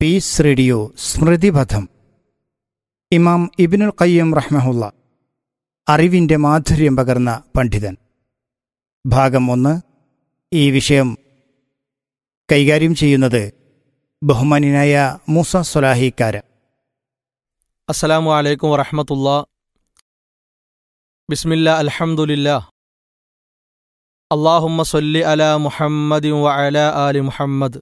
piece radio സ്മൃതിപഥം ഇമാം ഇബിനുൽ ഖയ്യം റഹ്മഹുല്ല അറിവിൻ്റെ മാധുര്യം പകർന്ന പണ്ഡിതൻ ഭാഗം ഒന്ന് ഈ വിഷയം കൈകാര്യം ചെയ്യുന്നത് ബഹുമാനിനായ മൂസ സൊലാഹിക്കാര അസ്സലാമു അലൈക്കും വറഹമത്തുള്ള ബിസ്മില്ല അൽഹംദുലില്ല അള്ളാഹുമ്മ സൊല്ലി അല മുഹമ്മദി വഅല ആലി മുഹമ്മദ്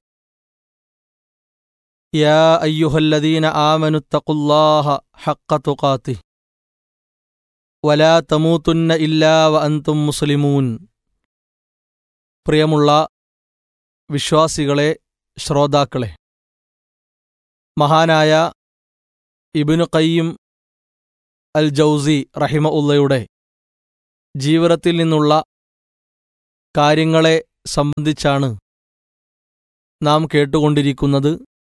യാ അയ്യുഹല്ലദീന ആമനു തഖുല്ലാഹ ഹഖ തുഖാത്തി വലാ തമൂതുന്ന ഇല്ലാ വ അൻതും മുസ്ലിമൂൻ പ്രിയമുള്ള വിശ്വാസികളെ ശ്രോതാക്കളെ മഹാനായ ഇബിനു ഖയ്യിം അൽ ജൗസി റഹിമ ഉള്ളയുടെ ജീവിതത്തിൽ നിന്നുള്ള കാര്യങ്ങളെ സംബന്ധിച്ചാണ് നാം കേട്ടുകൊണ്ടിരിക്കുന്നത്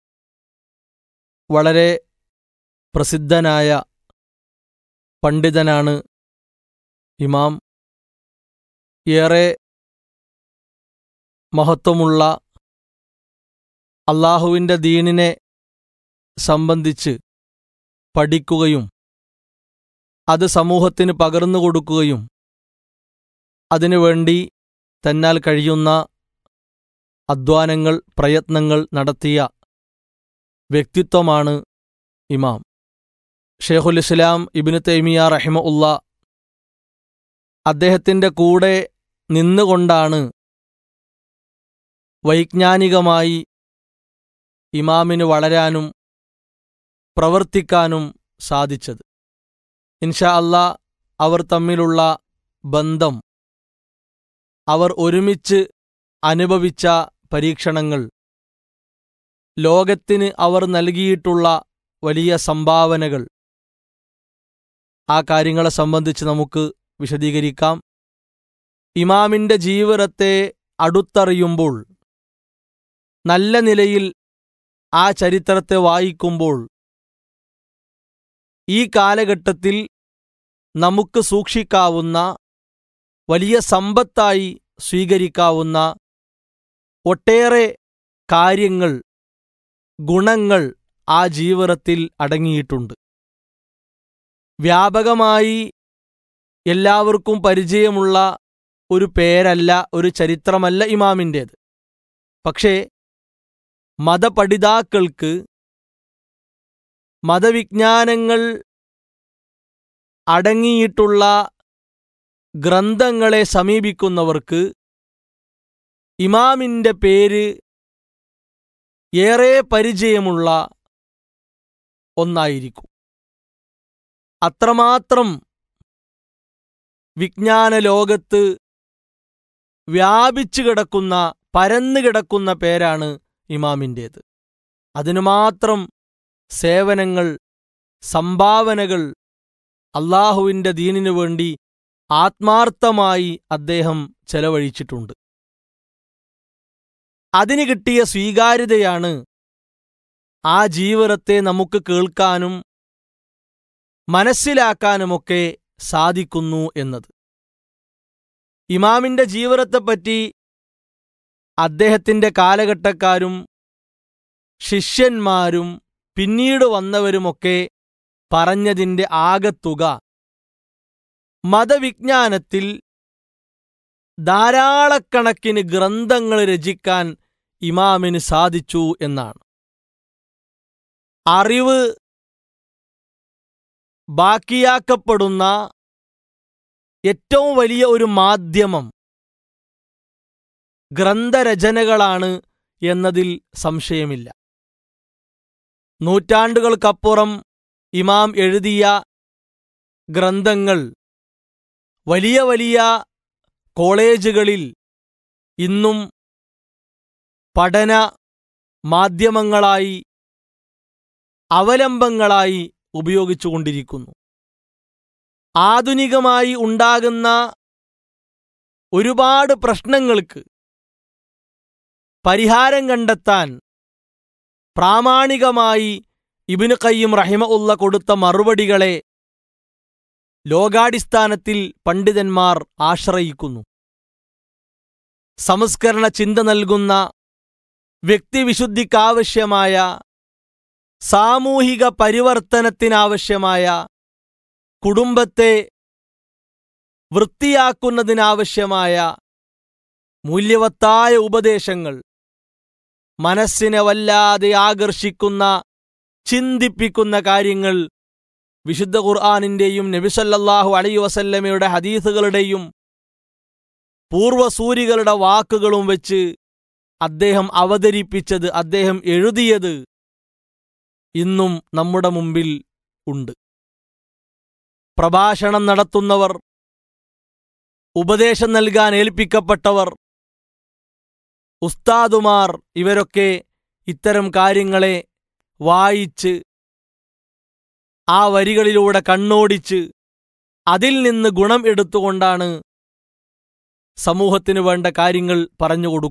വളരെ പ്രസിദ്ധനായ പണ്ഡിതനാണ് ഇമാം ഏറെ മഹത്വമുള്ള അള്ളാഹുവിൻ്റെ ദീനിനെ സംബന്ധിച്ച് പഠിക്കുകയും അത് സമൂഹത്തിന് പകർന്നു കൊടുക്കുകയും അതിനുവേണ്ടി തന്നാൽ കഴിയുന്ന അധ്വാനങ്ങൾ പ്രയത്നങ്ങൾ നടത്തിയ വ്യക്തിത്വമാണ് ഇമാം ഷെയ്ഖുൽ ഇസ്ലാം ഇബിന് തൈമിയ റഹിമ ഉള്ള അദ്ദേഹത്തിൻ്റെ കൂടെ നിന്നുകൊണ്ടാണ് വൈജ്ഞാനികമായി ഇമാമിന് വളരാനും പ്രവർത്തിക്കാനും സാധിച്ചത് ഇൻഷാ അല്ലാ അവർ തമ്മിലുള്ള ബന്ധം അവർ ഒരുമിച്ച് അനുഭവിച്ച പരീക്ഷണങ്ങൾ ലോകത്തിന് അവർ നൽകിയിട്ടുള്ള വലിയ സംഭാവനകൾ ആ കാര്യങ്ങളെ സംബന്ധിച്ച് നമുക്ക് വിശദീകരിക്കാം ഇമാമിൻ്റെ ജീവിതത്തെ അടുത്തറിയുമ്പോൾ നല്ല നിലയിൽ ആ ചരിത്രത്തെ വായിക്കുമ്പോൾ ഈ കാലഘട്ടത്തിൽ നമുക്ക് സൂക്ഷിക്കാവുന്ന വലിയ സമ്പത്തായി സ്വീകരിക്കാവുന്ന ഒട്ടേറെ കാര്യങ്ങൾ ഗുണങ്ങൾ ആ ജീവിതത്തിൽ അടങ്ങിയിട്ടുണ്ട് വ്യാപകമായി എല്ലാവർക്കും പരിചയമുള്ള ഒരു പേരല്ല ഒരു ചരിത്രമല്ല ഇമാമിൻ്റേത് പക്ഷേ മതപഠിതാക്കൾക്ക് മതവിജ്ഞാനങ്ങൾ അടങ്ങിയിട്ടുള്ള ഗ്രന്ഥങ്ങളെ സമീപിക്കുന്നവർക്ക് ഇമാമിൻ്റെ പേര് ഏറെ പരിചയമുള്ള ഒന്നായിരിക്കും അത്രമാത്രം വിജ്ഞാന ലോകത്ത് വ്യാപിച്ചു കിടക്കുന്ന പരന്നു കിടക്കുന്ന പേരാണ് ഇമാമിൻ്റേത് അതിനു മാത്രം സേവനങ്ങൾ സംഭാവനകൾ അള്ളാഹുവിൻ്റെ ദീനിനു വേണ്ടി ആത്മാർത്ഥമായി അദ്ദേഹം ചെലവഴിച്ചിട്ടുണ്ട് അതിന് കിട്ടിയ സ്വീകാര്യതയാണ് ആ ജീവിതത്തെ നമുക്ക് കേൾക്കാനും മനസ്സിലാക്കാനുമൊക്കെ സാധിക്കുന്നു എന്നത് ഇമാമിൻ്റെ ജീവിതത്തെപ്പറ്റി അദ്ദേഹത്തിൻ്റെ കാലഘട്ടക്കാരും ശിഷ്യന്മാരും പിന്നീട് വന്നവരുമൊക്കെ പറഞ്ഞതിൻ്റെ ആകത്തുക മതവിജ്ഞാനത്തിൽ ധാരാളക്കണക്കിന് ഗ്രന്ഥങ്ങൾ രചിക്കാൻ ഇമാമിന് സാധിച്ചു എന്നാണ് അറിവ് ബാക്കിയാക്കപ്പെടുന്ന ഏറ്റവും വലിയ ഒരു മാധ്യമം ഗ്രന്ഥരചനകളാണ് എന്നതിൽ സംശയമില്ല നൂറ്റാണ്ടുകൾക്കപ്പുറം ഇമാം എഴുതിയ ഗ്രന്ഥങ്ങൾ വലിയ വലിയ കോളേജുകളിൽ ഇന്നും പഠന മാധ്യമങ്ങളായി അവലംബങ്ങളായി ഉപയോഗിച്ചുകൊണ്ടിരിക്കുന്നു ആധുനികമായി ഉണ്ടാകുന്ന ഒരുപാട് പ്രശ്നങ്ങൾക്ക് പരിഹാരം കണ്ടെത്താൻ പ്രാമാണികമായി ഇബിന് കയ്യും റഹിമ ഉള്ള കൊടുത്ത മറുപടികളെ ലോകാടിസ്ഥാനത്തിൽ പണ്ഡിതന്മാർ ആശ്രയിക്കുന്നു സംസ്കരണ ചിന്ത നൽകുന്ന വ്യക്തിവിശുദ്ധിക്കാവശ്യമായ സാമൂഹിക പരിവർത്തനത്തിനാവശ്യമായ കുടുംബത്തെ വൃത്തിയാക്കുന്നതിനാവശ്യമായ മൂല്യവത്തായ ഉപദേശങ്ങൾ മനസ്സിനെ വല്ലാതെ ആകർഷിക്കുന്ന ചിന്തിപ്പിക്കുന്ന കാര്യങ്ങൾ വിശുദ്ധ ഖുർആാനിന്റെയും നബിസല്ലാഹു അലൈ വസല്ലമയുടെ ഹദീസുകളുടെയും പൂർവസൂരികളുടെ വാക്കുകളും വെച്ച് അദ്ദേഹം അവതരിപ്പിച്ചത് അദ്ദേഹം എഴുതിയത് ഇന്നും നമ്മുടെ മുമ്പിൽ ഉണ്ട് പ്രഭാഷണം നടത്തുന്നവർ ഉപദേശം നൽകാൻ ഏൽപ്പിക്കപ്പെട്ടവർ ഉസ്താദുമാർ ഇവരൊക്കെ ഇത്തരം കാര്യങ്ങളെ വായിച്ച് ആ വരികളിലൂടെ കണ്ണോടിച്ച് അതിൽ നിന്ന് ഗുണം എടുത്തുകൊണ്ടാണ് സമൂഹത്തിന് വേണ്ട കാര്യങ്ങൾ പറഞ്ഞു